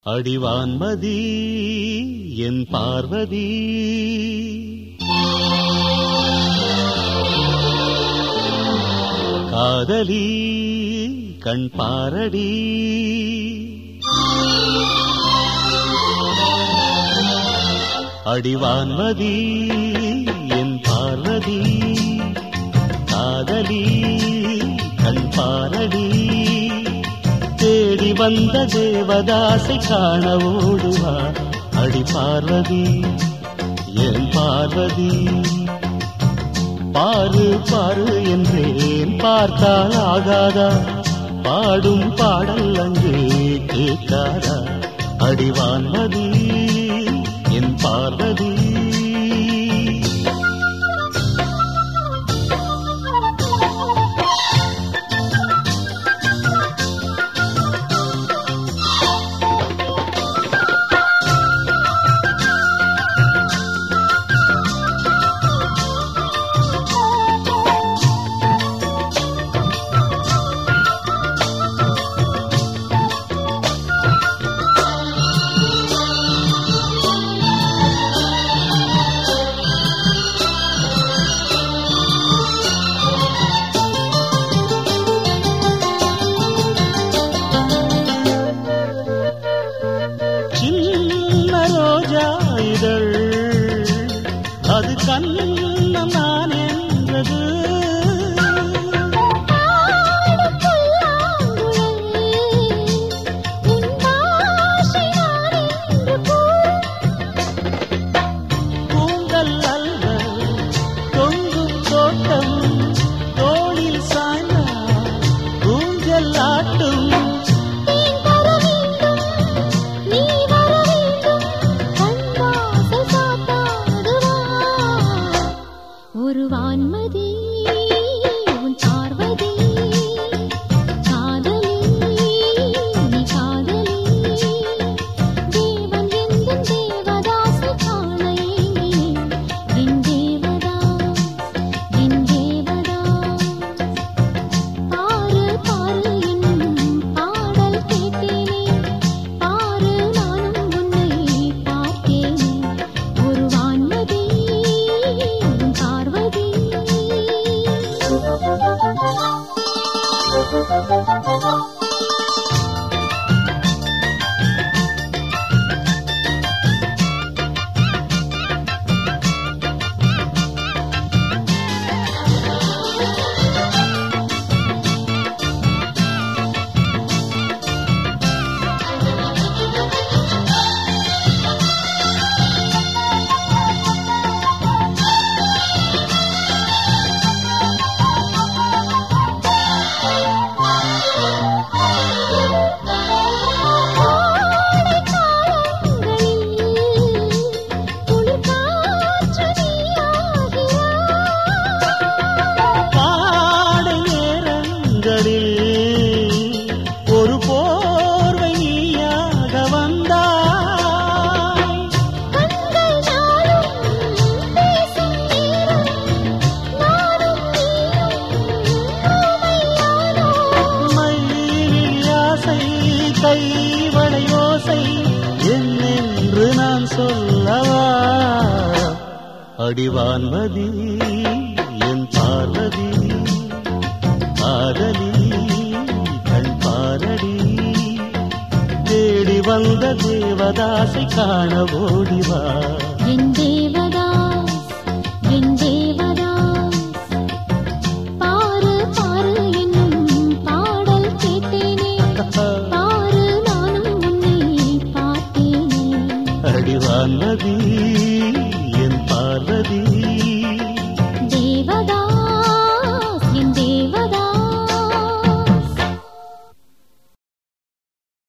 அடிவான்மதி என் பார்வதி காதலி கண் பாரடி அடிவான்மதி என் பார்வதி காதலி கண் பாரடி தேடி வந்த தேவதாசை காண ஓடுவா அடி பார்வதி என் பார்வதி பாரு பாரு என்றேன் பார்த்தால் ஆகாதா பாடும் பாடல் அங்கே கேட்காதா அடிவான்மதி என் பார்வதி சின்ன ரோஜா இதழ் அது கண்ணம் நான் என்றது பூங்கல் அல்ல தொங்கும் தோட்டம் தோளில் சாய்ந்தால் ஊஞ்சல் ஆட்டும் ஒரு வான்மதி உன் பார்வதி காதலி நீ காதலி தேவன் எந்தன் தேவதாசை காண ஏங்கினேன் என் தேவதாஸ் என் தேவதாஸ் பாரு பாரு என்னும் பாடல் கேட்டேனே பாரு நானும் உன்னை பார்த்தேனே ஒரு வான்மதி உன் பார்வதி பாடை நேரங்களில் ஒரு போர்வை நீயாக வந்தாய் மயில் ஆசை கைவளையோசை என்னென்று நான் சொல்லவா அடிவான்மதி என் பார்வதி காதலி கண் பாரடி தேடி வந்த தேவதாசை காண ஓடிவா என் தேவதாஸ் என் தேவதாஸ் பாரு பாரு என்னும் பாடல் கேட்டேனே பாரு நானும் உன்னை பார்த்தேனே அடிவான்மதி